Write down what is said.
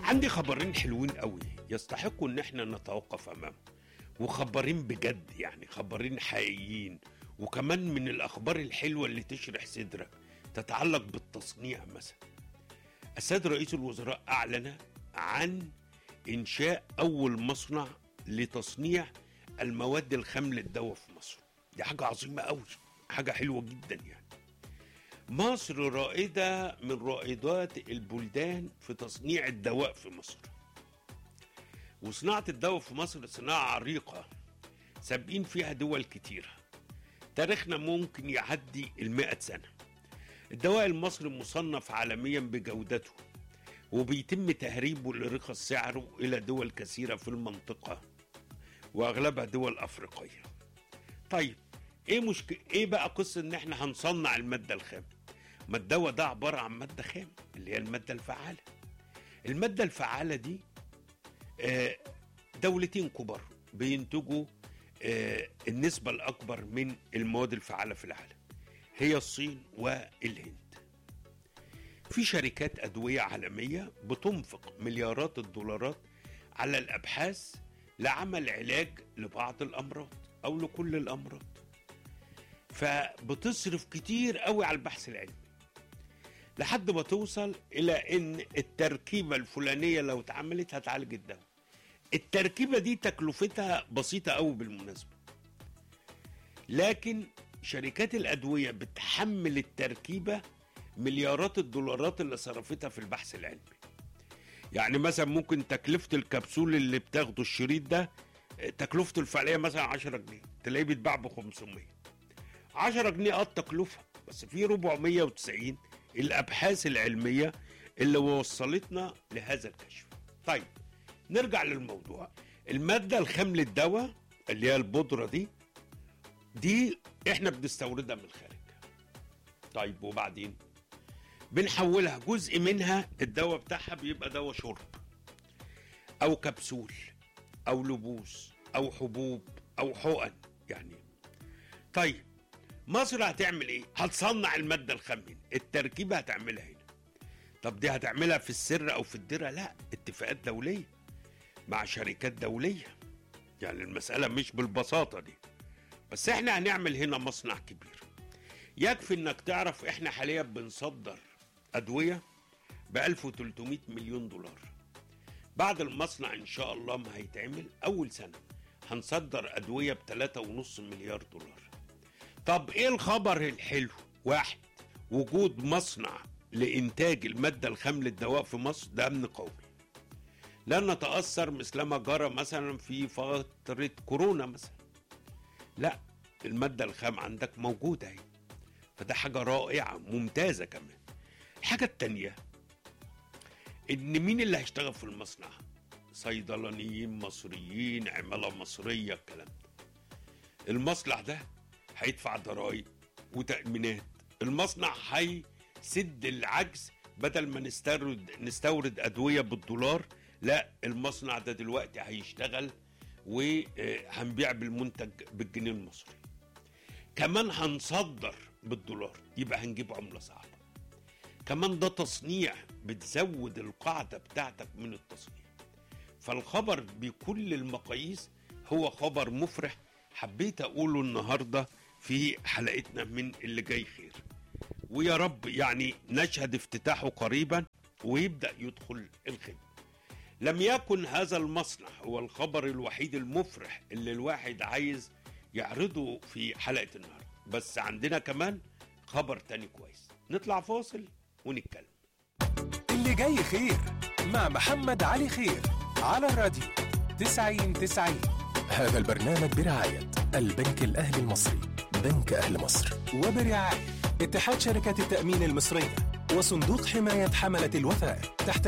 عندي خبرين حلوين قوي يستحقوا ان احنا نتوقف امامهم وخبرين بجد يعني خبرين حقيقيين وكمان من الاخبار الحلوه اللي تشرح صدرك تتعلق بالتصنيع مثلا السيد رئيس الوزراء اعلن عن انشاء اول مصنع لتصنيع المواد الخام للدواء في مصر دي حاجه عظيمه قوي حاجه حلوه جدا يعني مصر رائده من رائدات البلدان في تصنيع الدواء في مصر وصناعه الدواء في مصر صناعه عريقه سابقين فيها دول كتيره تاريخنا ممكن يعدي المئة سنة الدواء المصري مصنف عالميا بجودته وبيتم تهريبه لرخص سعره إلى دول كثيرة في المنطقة وأغلبها دول أفريقية طيب إيه مشكلة إيه بقى قصة إن إحنا هنصنع المادة الخام ما الدواء ده عبارة عن مادة خام اللي هي المادة الفعالة المادة الفعالة دي آه، دولتين كبار بينتجوا آه، النسبة الأكبر من المواد الفعالة في العالم هي الصين والهند في شركات أدوية عالمية بتنفق مليارات الدولارات على الأبحاث لعمل علاج لبعض الأمراض أو لكل الأمراض فبتصرف كتير قوي على البحث العلمي لحد ما توصل إلى إن التركيبة الفلانية لو اتعملت هتعالج الدواء التركيبه دي تكلفتها بسيطه قوي بالمناسبه لكن شركات الادويه بتحمل التركيبه مليارات الدولارات اللي صرفتها في البحث العلمي يعني مثلا ممكن تكلفه الكبسول اللي بتاخده الشريط ده تكلفته الفعليه مثلا 10 جنيه تلاقيه بيتباع ب 500 10 جنيه اه التكلفه بس في 490 الابحاث العلميه اللي وصلتنا لهذا الكشف طيب نرجع للموضوع المادة الخام للدواء اللي هي البودرة دي دي احنا بنستوردها من الخارج طيب وبعدين بنحولها جزء منها الدواء بتاعها بيبقى دواء شرب او كبسول او لبوس او حبوب او حقن يعني طيب مصر هتعمل ايه هتصنع المادة الخام هنا التركيبة هتعملها هنا طب دي هتعملها في السر او في الدرة لا اتفاقات دوليه مع شركات دولية يعني المسألة مش بالبساطة دي بس احنا هنعمل هنا مصنع كبير يكفي انك تعرف احنا حاليا بنصدر ادوية ب 1300 مليون دولار بعد المصنع ان شاء الله ما هيتعمل اول سنة هنصدر ادوية ب 3.5 مليار دولار طب ايه الخبر الحلو واحد وجود مصنع لانتاج المادة الخام للدواء في مصر ده امن قومي لن نتأثر مثلما جرى مثلا في فترة كورونا مثلا لا المادة الخام عندك موجودة اهي فده حاجة رائعة ممتازة كمان الحاجة التانية ان مين اللي هيشتغل في المصنع صيدلانيين مصريين عمالة مصرية الكلام ده المصنع ده هيدفع ضرائب وتأمينات المصنع هيسد العجز بدل ما نستورد نستورد أدوية بالدولار لا المصنع ده دلوقتي هيشتغل وهنبيع بالمنتج بالجنيه المصري كمان هنصدر بالدولار يبقى هنجيب عملة صعبة كمان ده تصنيع بتزود القاعدة بتاعتك من التصنيع فالخبر بكل المقاييس هو خبر مفرح حبيت أقوله النهاردة في حلقتنا من اللي جاي خير ويا رب يعني نشهد افتتاحه قريبا ويبدأ يدخل الخدمة لم يكن هذا المصنع هو الخبر الوحيد المفرح اللي الواحد عايز يعرضه في حلقة النهاردة بس عندنا كمان خبر تاني كويس نطلع فاصل ونتكلم اللي جاي خير مع محمد علي خير على الراديو 90 90 هذا البرنامج برعاية البنك الأهلي المصري بنك أهل مصر وبرعاية اتحاد شركات التأمين المصرية وصندوق حماية حملة الوثائق تحت